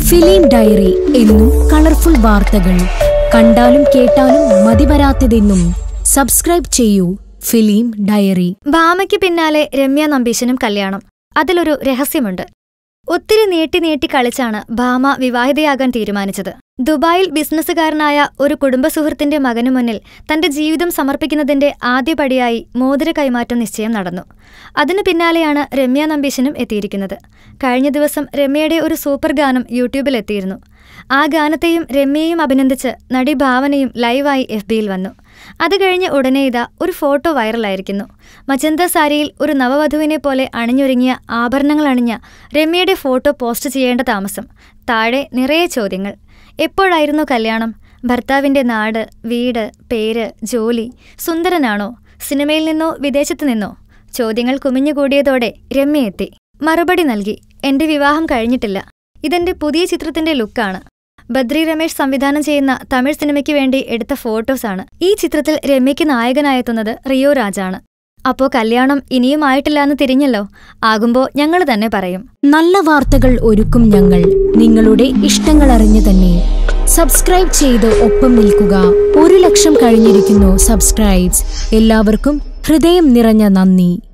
film diary എന്നും colourful വാർത്തകൾ കണ്ടാലും കേട്ടാലും മതിവരാത്തതെന്നും സബ്സ്ക്രൈബ് ചെയ്യൂ ഫിലിം ഡയറി ഭാമയ്ക്ക് പിന്നാലെ രമ്യ നമ്പീശനും കല്യാണം അതിലൊരു രഹസ്യമുണ്ട് ഒത്തിരി നീട്ടി നീട്ടി കളിച്ചാണ് ഭാമ വിവാഹിതയാകാൻ തീരുമാനിച്ചത് ദുബായിൽ ബിസിനസ്സുകാരനായ ഒരു കുടുംബസുഹൃത്തിന്റെ മകനു മുന്നിൽ തന്റെ ജീവിതം സമർപ്പിക്കുന്നതിന്റെ ആദ്യപടിയായി മോതിര കൈമാറ്റം നിശ്ചയം നടന്നു അതിനു പിന്നാലെയാണ് രമ്യ നമ്പീശനും എത്തിയിരിക്കുന്നത് കഴിഞ്ഞ ദിവസം രമ്യയുടെ ഒരു സൂപ്പർ ഗാനം യൂട്യൂബിൽ എത്തിയിരുന്നു ആ ഗാനത്തെയും രമ്യയെയും അഭിനന്ദിച്ച് നടി ഭാവനയും ലൈവായി എഫ് ബിയിൽ വന്നു അത് കഴിഞ്ഞ് ഉടനെ ഇതാ ഒരു ഫോട്ടോ വൈറലായിരിക്കുന്നു മജന്ത സാരിയിൽ ഒരു നവവധുവിനെ പോലെ അണിഞ്ഞൊരുങ്ങിയ ആഭരണങ്ങൾ അണിഞ്ഞ രമ്യയുടെ ഫോട്ടോ പോസ്റ്റ് ചെയ്യേണ്ട താമസം താഴെ നിറയെ ചോദ്യങ്ങൾ എപ്പോഴായിരുന്നു കല്യാണം ഭർത്താവിന്റെ നാട് വീട് പേര് ജോലി സുന്ദരനാണോ സിനിമയിൽ നിന്നോ വിദേശത്തു നിന്നോ ചോദ്യങ്ങൾ കുമിഞ്ഞുകൂടിയതോടെ രമ്യ എത്തി മറുപടി നൽകി എന്റെ വിവാഹം കഴിഞ്ഞിട്ടില്ല ഇതെന്റെ പുതിയ ചിത്രത്തിന്റെ ലുക്കാണ് ബദ്രി രമേശ് സംവിധാനം ചെയ്യുന്ന തമിഴ് സിനിമയ്ക്ക് വേണ്ടി എടുത്ത ഫോട്ടോസാണ് ഈ ചിത്രത്തിൽ രമ്യയ്ക്ക് നായകനായെത്തുന്നത് റിയോ രാജാണ് അപ്പോ കല്യാണം ഇനിയും ആയിട്ടില്ല എന്ന് തിരിഞ്ഞല്ലോ ആകുമ്പോ ഞങ്ങൾ തന്നെ പറയും നല്ല വാർത്തകൾ ഒരുക്കും ഞങ്ങൾ നിങ്ങളുടെ ഇഷ്ടങ്ങൾ അറിഞ്ഞു തന്നെ സബ്സ്ക്രൈബ് ചെയ്ത് ഒപ്പം നിൽക്കുക ഒരു ലക്ഷം കഴിഞ്ഞിരിക്കുന്നു സബ്സ്ക്രൈബ്സ് എല്ലാവർക്കും ഹൃദയം നിറഞ്ഞ നന്ദി